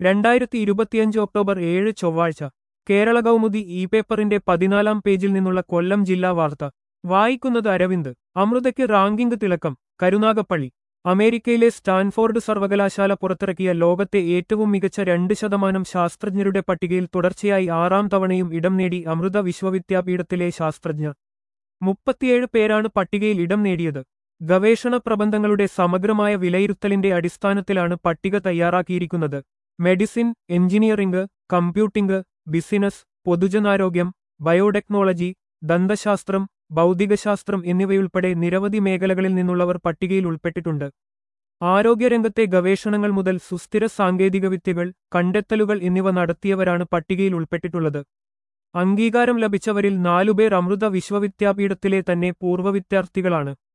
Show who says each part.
Speaker 1: രണ്ടായിരത്തി ഇരുപത്തിയഞ്ച് ഒക്ടോബർ ഏഴ് ചൊവ്വാഴ്ച കേരള കൗമുദി ഇ പേപ്പറിന്റെ പതിനാലാം പേജിൽ നിന്നുള്ള കൊല്ലം ജില്ലാ വാർത്ത വായിക്കുന്നത് അരവിന്ദ് അമൃതയ്ക്ക് റാങ്കിംഗ് തിളക്കം കരുനാഗപ്പള്ളി അമേരിക്കയിലെ സ്റ്റാൻഫോർഡ് സർവകലാശാല പുറത്തിറക്കിയ ലോകത്തെ ഏറ്റവും മികച്ച രണ്ട് ശതമാനം ശാസ്ത്രജ്ഞരുടെ പട്ടികയിൽ തുടർച്ചയായി ആറാം തവണയും ഇടം നേടി അമൃത വിശ്വവിദ്യാപീഠത്തിലെ ശാസ്ത്രജ്ഞർ മുപ്പത്തിയേഴ് പേരാണ് പട്ടികയിൽ ഇടം നേടിയത് ഗവേഷണ പ്രബന്ധങ്ങളുടെ സമഗ്രമായ വിലയിരുത്തലിന്റെ അടിസ്ഥാനത്തിലാണ് പട്ടിക തയ്യാറാക്കിയിരിക്കുന്നത് മെഡിസിൻ എഞ്ചിനീയറിംഗ് കമ്പ്യൂട്ടിംഗ് ബിസിനസ് പൊതുജനാരോഗ്യം ബയോടെക്നോളജി ദന്തശാസ്ത്രം ഭൗതികശാസ്ത്രം എന്നിവയുൾപ്പെടെ നിരവധി മേഖലകളിൽ നിന്നുള്ളവർ പട്ടികയിൽ ഉൾപ്പെട്ടിട്ടുണ്ട് ആരോഗ്യരംഗത്തെ ഗവേഷണങ്ങൾ മുതൽ സുസ്ഥിര സാങ്കേതികവിദ്യകൾ കണ്ടെത്തലുകൾ എന്നിവ നടത്തിയവരാണ് പട്ടികയിൽ ഉൾപ്പെട്ടിട്ടുള്ളത് അംഗീകാരം ലഭിച്ചവരിൽ നാലുപേർ അമൃത വിശ്വവിദ്യാപീഠത്തിലെ തന്നെ പൂർവ്വ വിദ്യാർത്ഥികളാണ്